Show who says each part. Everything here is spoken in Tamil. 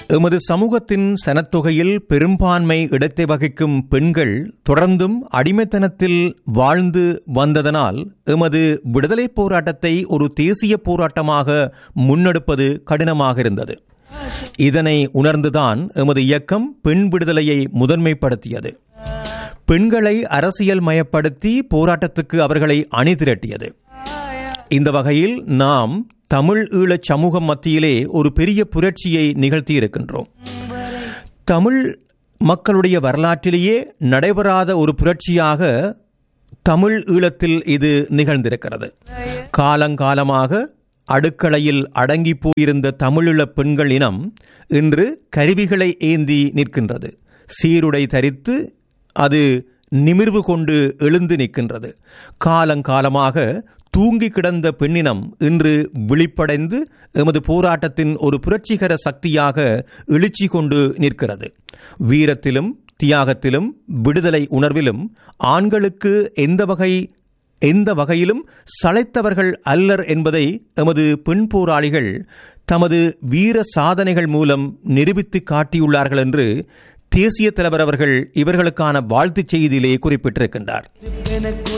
Speaker 1: எமது சமூகத்தின் சனத்தொகையில் பெரும்பான்மை இடத்தை வகிக்கும் பெண்கள் தொடர்ந்தும் அடிமைத்தனத்தில் வாழ்ந்து வந்ததனால் எமது விடுதலைப் போராட்டத்தை ஒரு தேசிய போராட்டமாக முன்னெடுப்பது கடினமாக இருந்தது இதனை உணர்ந்துதான் எமது இயக்கம் பெண் விடுதலையை முதன்மைப்படுத்தியது பெண்களை அரசியல் மயப்படுத்தி போராட்டத்துக்கு அவர்களை அணிதிரட்டியது இந்த வகையில் நாம் தமிழ் ஈழச் சமூகம் மத்தியிலே ஒரு பெரிய புரட்சியை நிகழ்த்தியிருக்கின்றோம் தமிழ் மக்களுடைய வரலாற்றிலேயே நடைபெறாத ஒரு புரட்சியாக தமிழ் ஈழத்தில் இது நிகழ்ந்திருக்கிறது காலங்காலமாக அடுக்களையில் அடங்கி போயிருந்த தமிழீழ பெண்கள் இனம் இன்று கருவிகளை ஏந்தி நிற்கின்றது சீருடை தரித்து அது நிமிர்வு கொண்டு எழுந்து நிற்கின்றது காலங்காலமாக தூங்கி கிடந்த பெண்ணினம் இன்று விழிப்படைந்து எமது போராட்டத்தின் ஒரு புரட்சிகர சக்தியாக எழுச்சி கொண்டு நிற்கிறது வீரத்திலும் தியாகத்திலும் விடுதலை உணர்விலும் ஆண்களுக்கு எந்த வகை எந்த வகையிலும் சளைத்தவர்கள் அல்லர் என்பதை எமது பெண் போராளிகள் தமது வீர சாதனைகள் மூலம் நிரூபித்து காட்டியுள்ளார்கள் என்று தேசிய தலைவர் அவர்கள் இவர்களுக்கான வாழ்த்துச் செய்தியிலே குறிப்பிட்டிருக்கின்றார்
Speaker 2: எனக்கு